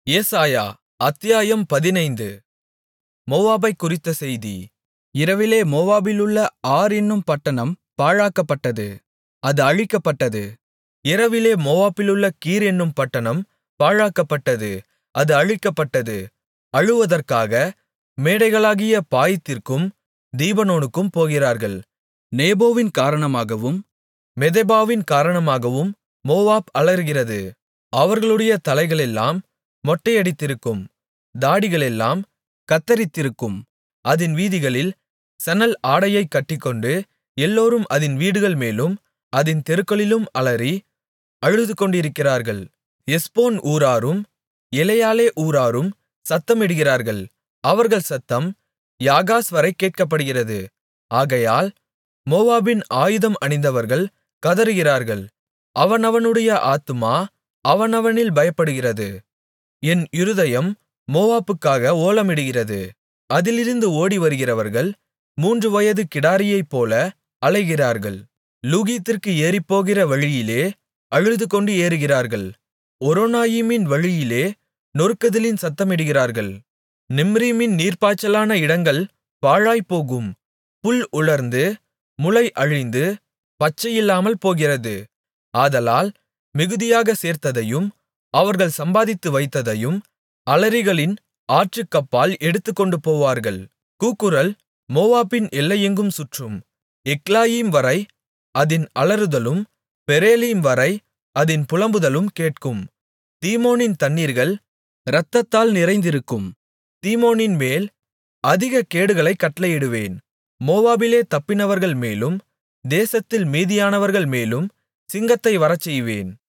ஏசாயா அத்தியாயம் பதினைந்து மோவாபைக் குறித்த செய்தி இரவிலே மோவாபிலுள்ள ஆர் என்னும் பட்டணம் பாழாக்கப்பட்டது அது அழிக்கப்பட்டது இரவிலே மோவாபிலுள்ள கீர் என்னும் பட்டணம் பாழாக்கப்பட்டது அது அழிக்கப்பட்டது அழுவதற்காக மேடைகளாகிய பாயித்திற்கும் தீபோனுக்கும் போகிறார்கள் நேபோவின் காரணமாகவும் மெதெபாவின் காரணமாகவும் மோவாப் அலறுகிறது அவர்களுடைய தலைகளெல்லாம் மொட்டையடித்திருக்கும் தாடிகளெல்லாம் கத்தரித்திருக்கும் அதின் வீதிகளில் சணல் ஆடையைக் கட்டிக்கொண்டு எல்லோரும் அதின் வீடுகள்மேலும் அதின் தெருக்களிலும் அலறி அழுதுகொண்டிருக்கிறார்கள் எஸ்போன் ஊராரும் எலெயாலெ ஊராரும் சத்தமிடுகிறார்கள் அவர்கள் சத்தம் யாகாஸ்வரை கேட்கப்படுகிறது ஆகையால் மோவாபின் ஆயுதம் அணிந்தவர்கள் கதறுகிறார்கள் அவனவனுடைய ஆத்துமா அவனவனில் பயப்படுகிறது என் இருதயம் மோவாபுக்காக ஓலமிடுகிறது அதிலிருந்து ஓடிவருகிறவர்கள் மூன்று வயது கிடாரியைப்போல அலைகிறார்கள் லூகீத்திற்கு ஏறிப்போகிற வழியிலே அழுதுகொண்டு ஏறுகிறார்கள் ஒரோனாயிமின் வழியிலே நொறுக்குதலின் சத்தமிடுகிறார்கள் நிம்ரீமின் நீர்ப்பாய்ச்சலான இடங்கள் பாழாய்ப்போகும் புல் உலர்ந்து முளை அழிந்து பச்சையில்லாமல் போகிறது ஆதலால் மிகுதியாகச் சேர்த்ததையும் அவர்கள் சம்பாதித்து வைத்ததையும் அலரிகளின் ஆற்றுக்கப்பால் எடுத்துக்கொண்டு போவார்கள் கூக்குரல் மோவாபின் எல்லையெங்கும் சுற்றும் எக்லாயீம் வரை அதின் அலறுதலும் பெரேலீம் வரை அதின் புலம்புதலும் கேட்கும் தீமோனின் தண்ணீர்கள் இரத்தத்தால் நிறைந்திருக்கும் தீமோனின்மேல் அதிக கேடுகளைக் கட்டளையிடுவேன் மோவாபிலே தப்பினவர்கள் மேலும் தேசத்தில் மீதியானவர்கள் மேலும் சிங்கத்தை வரச்செய்வேன்